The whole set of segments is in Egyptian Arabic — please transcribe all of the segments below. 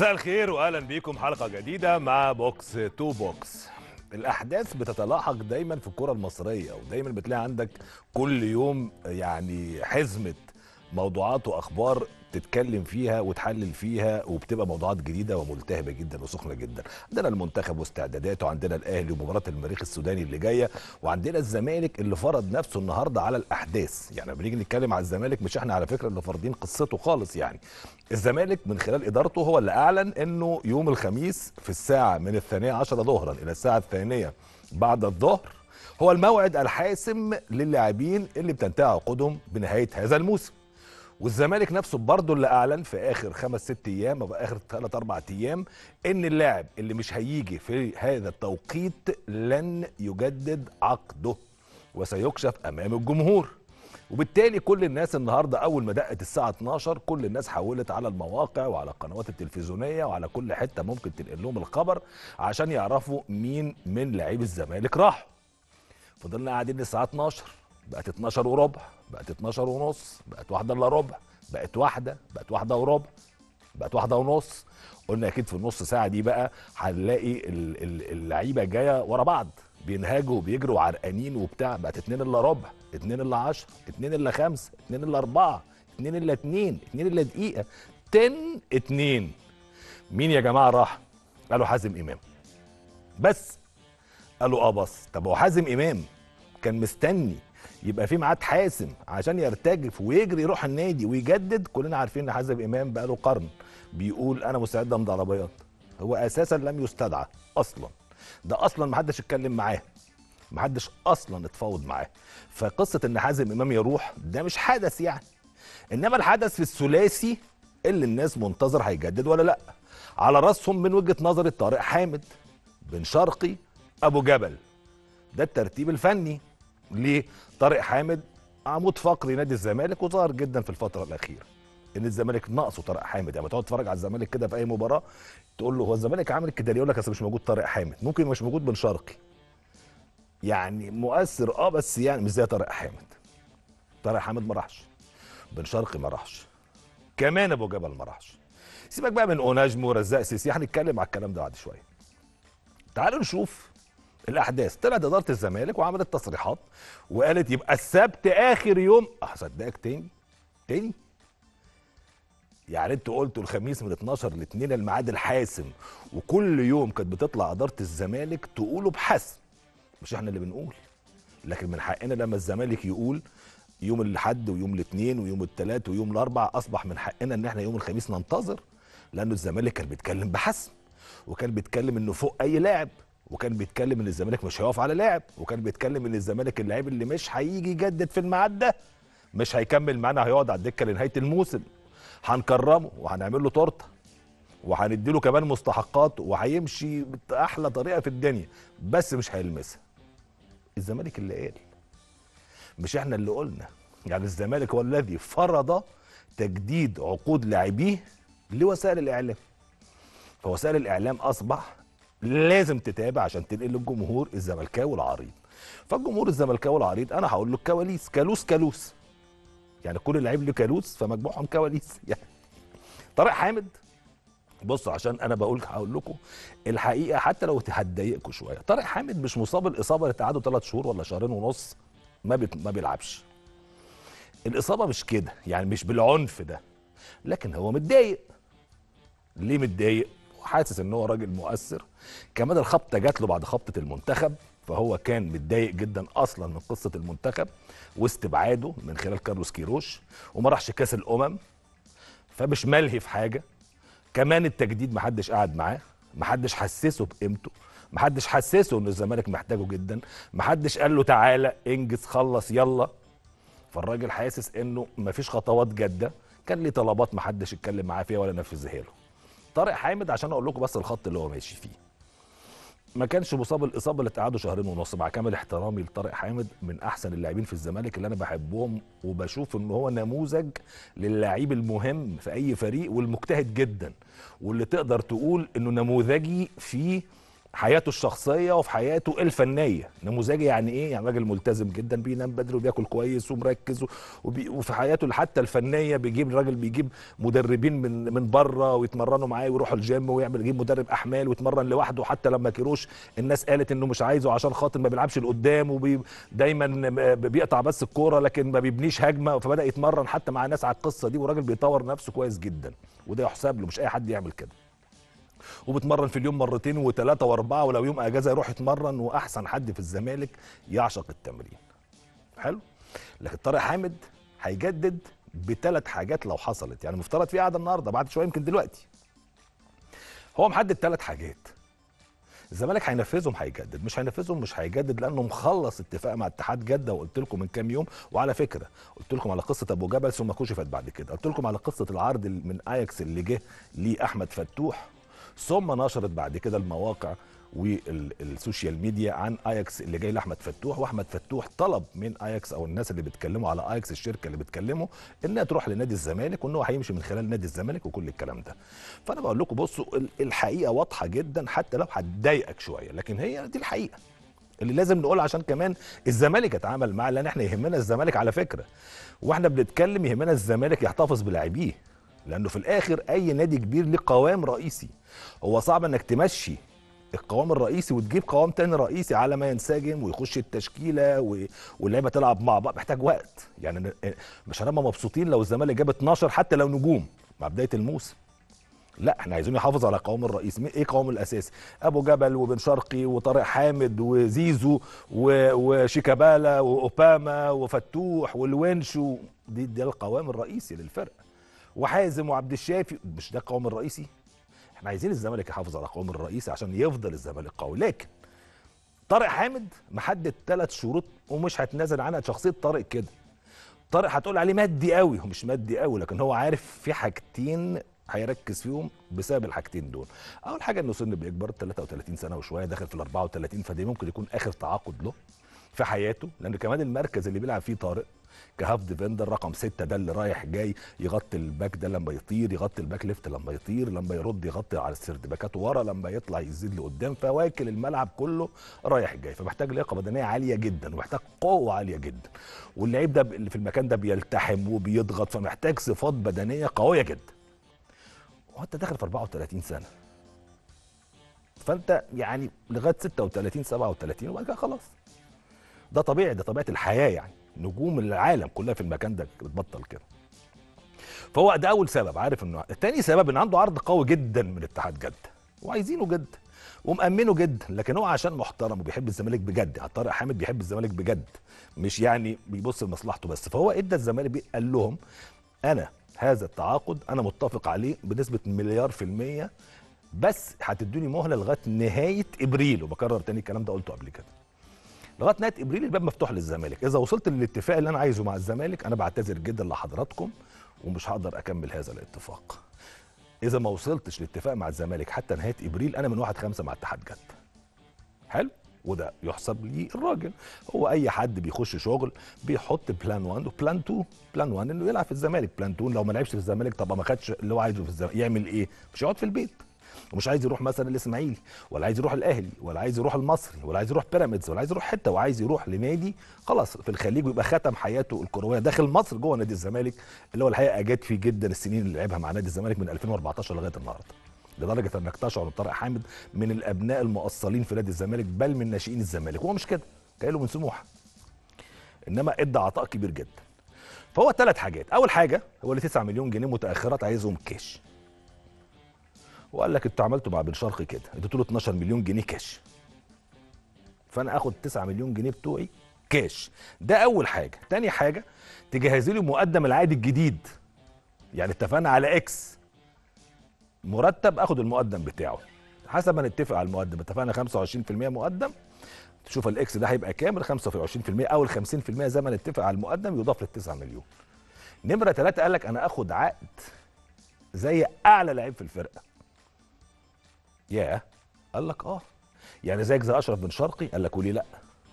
مساء الخير واهلا بيكم حلقه جديده مع بوكس تو بوكس الاحداث بتتلاحق دايما في الكره المصريه ودايما بتلاقي عندك كل يوم يعني حزمه موضوعات واخبار تتكلم فيها وتحلل فيها وبتبقى موضوعات جديده وملتهبه جدا وسخنه جدا عندنا المنتخب واستعداداته وعندنا الاهلي ومباراه المريخ السوداني اللي جايه وعندنا الزمالك اللي فرض نفسه النهارده على الاحداث يعني لما بنيجي نتكلم على الزمالك مش احنا على فكره اللي فارضين قصته خالص يعني الزمالك من خلال ادارته هو اللي اعلن انه يوم الخميس في الساعه من الثانيه عشرة ظهرا الى الساعه الثانيه بعد الظهر هو الموعد الحاسم للاعبين اللي بتنتهي عقودهم بنهايه هذا الموسم والزمالك نفسه برضه اللي اعلن في اخر خمس ست ايام او اخر ثلاث اربع ايام ان اللاعب اللي مش هيجي في هذا التوقيت لن يجدد عقده وسيكشف امام الجمهور وبالتالي كل الناس النهارده اول ما دقت الساعه 12 كل الناس حولت على المواقع وعلى القنوات التلفزيونيه وعلى كل حته ممكن تنقل لهم الخبر عشان يعرفوا مين من لاعبي الزمالك راحوا فضلنا قاعدين للساعه 12 بقت 12 وربع بقت 12 ونص بقت واحدة الا ربع بقت واحدة بقت واحدة وربع بقت واحدة ونص قلنا اكيد في النص ساعة دي بقى هنلاقي ال- ال- اللعيبة جاية ورا بعض بينهاجوا وبيجروا عرقانين وبتاع بقت اتنين الا ربع اتنين الا عشر اتنين الا خمسة اتنين الا اربعة اتنين الا اتنين اتنين الا دقيقة تن اتنين مين يا جماعة راح؟ قالوا حازم امام بس قالوا اه بص طب هو حازم امام كان مستني يبقى في ميعاد حاسم عشان يرتجف ويجري يروح النادي ويجدد كلنا عارفين ان حازم امام بقاله قرن بيقول انا مستعد امضي على بياض هو اساسا لم يستدعى اصلا ده اصلا ما حدش اتكلم معاه ما حدش اصلا اتفاوض معاه فقصه ان حازم امام يروح ده مش حدث يعني انما الحدث في الثلاثي اللي الناس منتظر هيجدد ولا لا على راسهم من وجهه نظري طارق حامد بن شرقي ابو جبل ده الترتيب الفني ليه طارق حامد عمود فقري نادي الزمالك وظهر جدا في الفتره الاخيره ان الزمالك ناقصه طارق حامد يعني تقعد تتفرج على الزمالك كده في اي مباراه تقول له هو الزمالك عامل كده ليه يقول لك اصل مش موجود طارق حامد ممكن مش موجود بن شرقي يعني مؤثر اه بس يعني مش زي طارق حامد طارق حامد ما راحش بن شرقي ما راحش كمان ابو جبل ما راحش سيبك بقى من اوناجمو ورزاق سيسي هنتكلم على الكلام ده بعد شويه تعالوا نشوف الاحداث طلعت اداره الزمالك وعملت تصريحات وقالت يبقى السبت اخر يوم هصدقك تاني تاني يعني انتوا قلتوا الخميس من 12 ل 2 الميعاد الحاسم وكل يوم كانت بتطلع اداره الزمالك تقولوا بحسم مش احنا اللي بنقول لكن من حقنا لما الزمالك يقول يوم الاحد ويوم الاثنين ويوم الثلاث ويوم الاربع اصبح من حقنا ان احنا يوم الخميس ننتظر لانه الزمالك كان بيتكلم بحسم وكان بيتكلم انه فوق اي لاعب وكان بيتكلم ان الزمالك مش هيقف على لاعب وكان بيتكلم ان الزمالك اللاعب اللي مش هيجي يجدد في الميعاد ده مش هيكمل معانا هيقعد على الدكه لنهايه الموسم هنكرمه وهنعمل له تورته وهنديله كمان مستحقات وهيمشي باحلى طريقه في الدنيا بس مش هيلمسها الزمالك اللي قال مش احنا اللي قلنا يعني الزمالك هو الذي فرض تجديد عقود لاعبيه لوسائل الاعلام فوسائل الاعلام اصبح لازم تتابع عشان تنقل للجمهور الزملكاوي العريض فالجمهور الزملكاوي العريض انا هقول له الكواليس كالوس كالوس يعني كل لعيب له كالوس فمجموعهم كواليس يعني طارق حامد بصوا عشان انا بقول هقول لكم الحقيقه حتى لو هتضايقكم شويه طارق حامد مش مصاب الاصابه اللي قعدوا ثلاث شهور ولا شهرين ونص ما بت... ما بيلعبش الاصابه مش كده يعني مش بالعنف ده لكن هو متضايق ليه متضايق وحاسس ان هو راجل مؤثر كمان الخبطه جات له بعد خبطه المنتخب فهو كان متضايق جدا اصلا من قصه المنتخب واستبعاده من خلال كارلوس كيروش وما راحش كاس الامم فمش ملهي في حاجه كمان التجديد محدش قعد معاه محدش حسسه بقيمته محدش حسسه ان الزمالك محتاجه جدا محدش قال له تعالى انجز خلص يلا فالراجل حاسس انه مفيش خطوات جاده كان ليه طلبات محدش اتكلم معاه فيها ولا نفذها له طارق حامد عشان اقول لكم بس الخط اللي هو ماشي فيه ما كانش مصاب الاصابه اللي قعدوا شهرين ونص مع كامل احترامي لطارق حامد من احسن اللاعبين في الزمالك اللي انا بحبهم وبشوف ان هو نموذج للاعيب المهم في اي فريق والمجتهد جدا واللي تقدر تقول انه نموذجي في حياته الشخصيه وفي حياته الفنيه نموذجي يعني ايه يعني راجل ملتزم جدا بينام بدري وبياكل كويس ومركز وبي وفي حياته حتى الفنيه بيجيب الراجل بيجيب مدربين من من بره ويتمرنوا معاه ويروحوا الجيم ويعمل يجيب مدرب احمال ويتمرن لوحده حتى لما كيروش الناس قالت انه مش عايزه عشان خاطر ما بيلعبش لقدام ودايما بيقطع بس الكوره لكن ما بيبنيش هجمه فبدا يتمرن حتى مع ناس على القصه دي وراجل بيطور نفسه كويس جدا وده يحسب له مش اي حد يعمل كده وبتمرن في اليوم مرتين وثلاثه واربعه ولو يوم اجازه يروح يتمرن واحسن حد في الزمالك يعشق التمرين حلو لكن طارق حامد هيجدد بثلاث حاجات لو حصلت يعني مفترض في قعده النهارده بعد شويه يمكن دلوقتي هو محدد ثلاث حاجات الزمالك هينفذهم هيجدد مش هينفذهم مش هيجدد لانه مخلص اتفاق مع اتحاد جده وقلت لكم من كام يوم وعلى فكره قلت لكم على قصه ابو جبل ثم كشفت بعد كده قلت لكم على قصه العرض من اياكس اللي جه لاحمد فتوح ثم نشرت بعد كده المواقع والسوشيال ميديا عن اياكس اللي جاي لاحمد فتوح واحمد فتوح طلب من اياكس او الناس اللي بيتكلموا على اياكس الشركه اللي بتكلمه انها تروح لنادي الزمالك وان هو هيمشي من خلال نادي الزمالك وكل الكلام ده فانا بقول لكم بصوا الحقيقه واضحه جدا حتى لو هتضايقك شويه لكن هي دي الحقيقه اللي لازم نقول عشان كمان الزمالك يتعامل معاه لان احنا يهمنا الزمالك على فكره واحنا بنتكلم يهمنا الزمالك يحتفظ بلاعبيه لانه في الاخر اي نادي كبير له قوام رئيسي هو صعب انك تمشي القوام الرئيسي وتجيب قوام تاني رئيسي على ما ينسجم ويخش التشكيله و... واللعيبه تلعب مع بعض محتاج وقت يعني مش هنبقى مبسوطين لو الزمالك جاب 12 حتى لو نجوم مع بدايه الموسم لا احنا عايزين يحافظ على قوام الرئيسي ايه قوام الاساسي ابو جبل وبن شرقي وطارق حامد وزيزو و... وشيكابالا واوباما وفتوح والونش دي ده القوام الرئيسي للفرقه وحازم وعبد الشافي مش ده القوام الرئيسي احنا عايزين الزمالك يحافظ على القوام الرئيسي عشان يفضل الزمالك قوي لكن طارق حامد محدد ثلاث شروط ومش هتنازل عنها شخصيه طارق كده طارق هتقول عليه مادي قوي هو مش مادي قوي لكن هو عارف في حاجتين هيركز فيهم بسبب الحاجتين دول اول حاجه انه سنه بيكبر 33 سنه وشويه داخل في ال 34 فدي ممكن يكون اخر تعاقد له في حياته لان كمان المركز اللي بيلعب فيه طارق كهاف ديفندر رقم ستة ده اللي رايح جاي يغطي الباك ده لما يطير يغطي الباك ليفت لما يطير لما يرد يغطي على السردباكات ورا لما يطلع يزيد لقدام فواكل الملعب كله رايح جاي فمحتاج لياقه بدنيه عاليه جدا ومحتاج قوه عاليه جدا واللعيب ده اللي في المكان ده بيلتحم وبيضغط فمحتاج صفات بدنيه قويه جدا وانت داخل في 34 سنه فانت يعني لغايه 36 37 وبعد كده خلاص ده طبيعي ده طبيعه الحياه يعني نجوم العالم كلها في المكان ده بتبطل كده فهو ده اول سبب عارف انه تاني سبب ان عنده عرض قوي جدا من اتحاد جده وعايزينه جدا ومأمنه جدا لكن هو عشان محترم وبيحب الزمالك بجد طارق حامد بيحب الزمالك بجد مش يعني بيبص لمصلحته بس فهو ادى الزمالك قال لهم انا هذا التعاقد انا متفق عليه بنسبه مليار في الميه بس هتدوني مهله لغايه نهايه ابريل وبكرر تاني الكلام ده قلته قبل كده لغايه نهايه ابريل الباب مفتوح للزمالك اذا وصلت للاتفاق اللي انا عايزه مع الزمالك انا بعتذر جدا لحضراتكم ومش هقدر اكمل هذا الاتفاق اذا ما وصلتش لاتفاق مع الزمالك حتى نهايه ابريل انا من واحد خمسة مع اتحاد جده حلو وده يحسب لي الراجل هو اي حد بيخش شغل بيحط بلان 1 وبلان 2 بلان 1 انه يلعب في الزمالك بلان 2 لو ما لعبش في الزمالك طب ما خدش اللي هو عايزه في الزمالك يعمل ايه مش يقعد في البيت ومش عايز يروح مثلا الاسماعيلي ولا عايز يروح الاهلي ولا عايز يروح المصري ولا عايز يروح بيراميدز ولا عايز يروح حته وعايز يروح لنادي خلاص في الخليج ويبقى ختم حياته الكرويه داخل مصر جوه نادي الزمالك اللي هو الحقيقه اجاد فيه جدا السنين اللي لعبها مع نادي الزمالك من 2014 لغايه النهارده لدرجه انك تشعر طارق حامد من الابناء المؤصلين في نادي الزمالك بل من ناشئين الزمالك وهو مش كده جاي له من سموحه انما ادى عطاء كبير جدا فهو ثلاث حاجات اول حاجه هو اللي 9 مليون جنيه متاخرات عايزهم كاش وقال لك انتوا عملتوا مع بن شرقي كده اديتوا له 12 مليون جنيه كاش فانا اخد 9 مليون جنيه بتوعي كاش ده اول حاجه تاني حاجه تجهزي لي مقدم العقد الجديد يعني اتفقنا على اكس مرتب اخد المقدم بتاعه حسب ما نتفق على المقدم اتفقنا 25% مقدم تشوف الاكس ده هيبقى كام ال 25% او ال 50% زي ما نتفق على المقدم يضاف لل 9 مليون نمره ثلاثة قال لك انا اخد عقد زي اعلى لعيب في الفرقه ياه قال لك اه يعني زيك زي اشرف بن شرقي قال لك وليه لا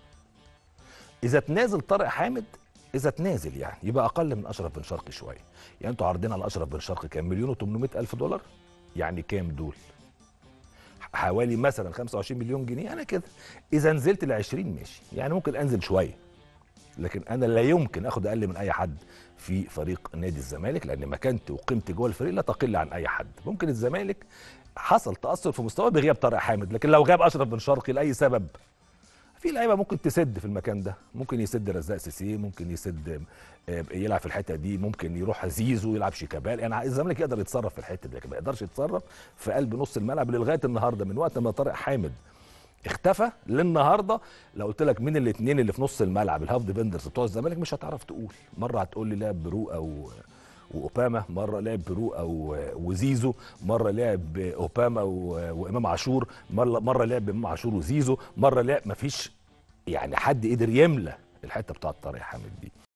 اذا تنازل طارق حامد اذا تنازل يعني يبقى اقل من اشرف بن شرقي شويه يعني انتوا عارضين على اشرف بن شرقي كام مليون و800 الف دولار يعني كام دول حوالي مثلا 25 مليون جنيه انا كده اذا نزلت ل 20 ماشي يعني ممكن انزل شويه لكن انا لا يمكن اخد اقل من اي حد في فريق نادي الزمالك لان مكانتي وقيمتي جوه الفريق لا تقل عن اي حد ممكن الزمالك حصل تاثر في مستواه بغياب طارق حامد لكن لو غاب اشرف بن شرقي لاي سبب في لعيبه ممكن تسد في المكان ده ممكن يسد رزاق سيسي ممكن يسد آه، يلعب في الحته دي ممكن يروح زيزو يلعب شيكابال يعني الزمالك يقدر يتصرف في الحته دي لكن ما يقدرش يتصرف في قلب نص الملعب لغايه النهارده من وقت ما طارق حامد اختفى للنهارده لو قلت لك مين الاثنين اللي في نص الملعب الهاف ديفندرز بتوع الزمالك مش هتعرف تقول مره هتقول لي لعب برو او واوباما مره لعب برو او وزيزو مره لعب اوباما و- وامام عاشور مره مره لعب امام عاشور وزيزو مره لعب مفيش يعني حد قدر يملى الحته بتاعت طارق حامد دي